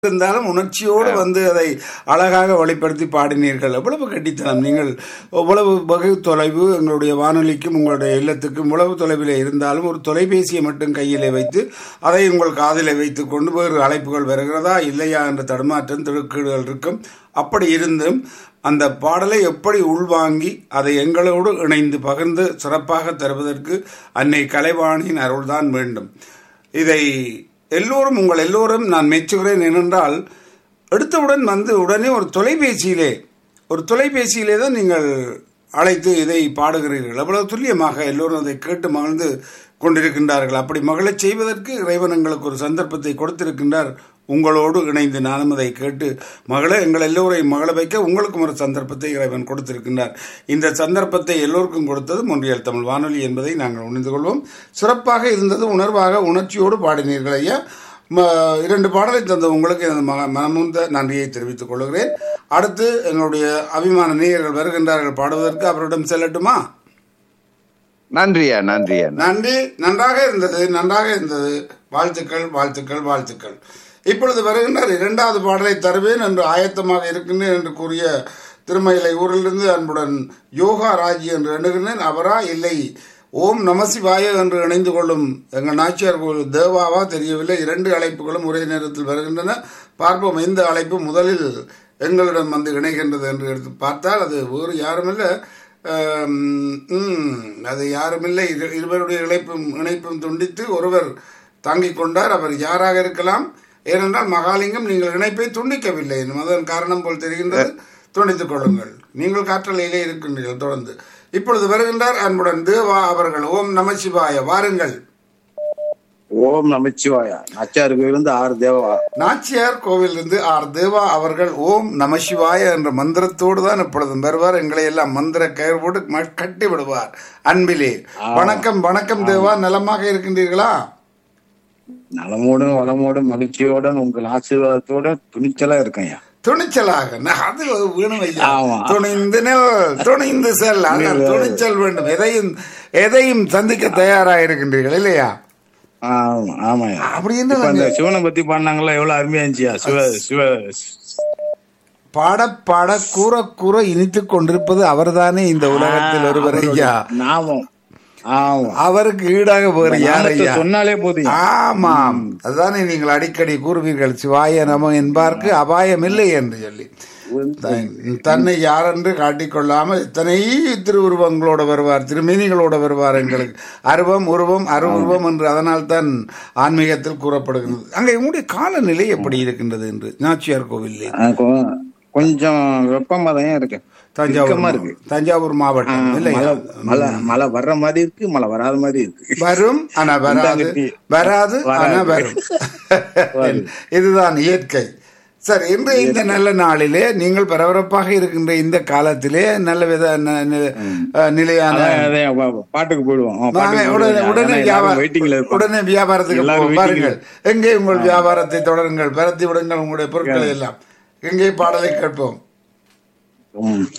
இருந்தாலும் உணர்ச்சியோடு வந்து அதை அழகாக வெளிப்படுத்தி பாடினீர்கள் எவ்வளவு கட்டித்தனம் நீங்கள் எவ்வளவு வெகு தொலைவு எங்களுடைய வானொலிக்கும் உங்களுடைய இல்லத்துக்கும் இவ்வளவு தொலைவில் இருந்தாலும் ஒரு தொலைபேசியை மட்டும் கையிலே வைத்து அதை உங்கள் காதிலே வைத்துக் கொண்டு வேறு அழைப்புகள் வருகிறதா இல்லையா என்ற தடுமாற்றம் திடுக்கீடுகள் இருக்கும் அப்படி இருந்தும் அந்த பாடலை எப்படி உள்வாங்கி அதை எங்களோடு இணைந்து பகிர்ந்து சிறப்பாக தருவதற்கு அன்னை கலைவாணியின் அருள்தான் வேண்டும் இதை எல்லோரும் உங்கள் எல்லோரும் நான் மெச்சுகிறேன் ஏனென்றால் எடுத்தவுடன் வந்து உடனே ஒரு தொலைபேசியிலே ஒரு தொலைபேசியிலே தான் நீங்கள் அழைத்து இதை பாடுகிறீர்கள் அவ்வளவு துல்லியமாக எல்லோரும் அதை கேட்டு மகிழ்ந்து கொண்டிருக்கின்றார்கள் அப்படி மகிழச் செய்வதற்கு இறைவன் எங்களுக்கு ஒரு சந்தர்ப்பத்தை கொடுத்திருக்கின்றார் உங்களோடு இணைந்து நானும் அதை கேட்டு மகள எங்கள் எல்லோரையும் மகள வைக்க உங்களுக்கும் ஒரு சந்தர்ப்பத்தை இறைவன் கொடுத்திருக்கின்றார் இந்த சந்தர்ப்பத்தை எல்லோருக்கும் கொடுத்தது முன்றியல் தமிழ் வானொலி என்பதை நாங்கள் உணர்ந்து கொள்வோம் சிறப்பாக இருந்தது உணர்வாக உணர்ச்சியோடு பாடினீர்கள் ஐயா ம- இரண்டு பாடலை தந்த உங்களுக்கு எனது மக மனமுந்த நன்றியை தெரிவித்துக் கொள்கிறேன் அடுத்து எங்களுடைய அபிமான நேயர்கள் வருகின்றார்கள் பாடுவதற்கு அவரிடம் செல்லட்டுமா நன்றியா நன்றியா நன்றி நன்றாக இருந்தது நன்றாக இருந்தது வாழ்த்துக்கள் வாழ்த்துக்கள் வாழ்த்துக்கள் இப்பொழுது வருகின்றார் இரண்டாவது பாடலை தருவேன் என்று ஆயத்தமாக இருக்கின்றேன் என்று கூறிய திருமயிலை ஊரிலிருந்து அன்புடன் யோகா ராஜி என்று எண்ணுகின்றேன் அவரா இல்லை ஓம் நமசிவாய என்று இணைந்து கொள்ளும் எங்கள் நாச்சியார் கோவில் தேவாவா தெரியவில்லை இரண்டு அழைப்புகளும் ஒரே நேரத்தில் வருகின்றன பார்ப்போம் இந்த அழைப்பு முதலில் எங்களிடம் வந்து இணைகின்றது என்று எடுத்து பார்த்தால் அது வேறு யாருமில்லை ஆம், ம், அது யாருமில்லை இரு- இருவருடைய இணைப்பும் இணைப்பும் துண்டித்து ஒருவர் தாங்கிக் கொண்டார் அவர் யாராக இருக்கலாம் ஏனென்றால் மகாலிங்கம் நீங்கள் இணைப்பை துண்டிக்கவில்லை என்னும் அதன் காரணம் போல் தெரிகின்றது துண்டித்துக் கொள்ளுங்கள் நீங்கள் காற்றலையிலே இருக்கின்றீர்கள் தொடர்ந்து இப்பொழுது வருகின்றார் அன்புடன் தேவா அவர்கள் ஓம் நமசிவாய வாருங்கள் ஓம் நமச்சிவாயா நச்சாருக்கு இருந்து ஆறு தேவா நாச்சியார் கோவிலிருந்து ஆர் தேவா அவர்கள் ஓம் நமசிவாய என்ற மந்திரத்தோடு தான் இப்பொழுதும் வருவார் எங்களை எல்லாம் மந்திர கயிறு போட்டு ம- கட்டி விடுவார் அன்பிலே வணக்கம் வணக்கம் தேவா நலமாக இருக்கின்றீர்களா நலமோடும் வளமோடும் மகிழ்ச்சியோடும் உங்கள் ஆசீர்வாதத்தோட துணிச்சலா இருக்கேன்யா துணிச்சலாக நான் அது வேணும் ஐயா ஆமா. துணிந்து நெல் துணிந்து செல் அதான் துணிச்சல் வேண்டும் எதையும் எதையும் சந்திக்க தயாராக இருக்கின்றீர்கள் இல்லையா ஆமா ஆமாயா அப்படி என்ன இப்ப அந்த சிவனை பத்தி பாடினாங்களா எவ்வளவு அருமையா இருந்துச்சியா சிவ சிவ பாட பாட கூற கூற இனித்துக் கொண்டிருப்பது அவர்தானே இந்த உலகத்தில் ஒருவர் ஐயா நாமம் ஆமா அவருக்கு ஈடாக வேறு யார் நாமத்தை ஐயா சொன்னாலே போதும் ஆமாம் அதுதானே நீங்கள் அடிக்கடி கூறுவீர்கள் சிவாய நம என்பார்க்கு அபாயம் இல்லை என்று சொல்லி தன்- தன்னை யாரென்று காட்டிக்கொள்ளாமல் இத்தனை திருவுருவங்களோட வருவார் திருமேனிகளோட வருவார் எங்களுக்கு அருவம் உருவம் அருவுருவம் என்று அதனால் தான் ஆன்மீகத்தில் கூறப்படுகிறது அங்கே உங்களுடைய காலநிலை எப்படி இருக்கின்றது என்று நாச்சியார் கோவிலில் ஆ, கொ- கொஞ்சம் வெப்பமா தான் இருக்கு தஞ்சாவூர் இறுக்கமா மா- இருக்கு தஞ்சாவூர் மாவட்டம் இல்லையா மழை மழை மழை வர்ற மாதிரி இருக்கு மழை வராத மாதிரி இருக்கு வரும் ஆனா வராது இந்தாங்க வராது ஆனா வராது. வரும் இதுதான் இயற்கை சரி இன்று இந்த நல்ல நாளிலே நீங்கள் பரபரப்பாக இருக்கின்ற இந்த காலத்திலே நல்ல வித ந- நி- அஹ், நிலையான அதான், அதான், வா- வா, பாட்டுக்கு போயிடுவோம் ஆ, வாங்க, பாட்டுக்கு உடனே போயிடுவோம். உடனே அதான் வியாபார எல்லாரும் வெயிட்டிங்ல இருப்பாங்க உடனே வியாபாரத்துக்கு எல்லாரும் போ- waiting ல பாருங்கள் எங்கே உங்கள் வியாபாரத்தை தொடருங்கள் பரத்தி விடுங்கள் உங்களுடைய பொருட்களை எல்லாம் எங்கே பாடலை கேட்போம் ம்.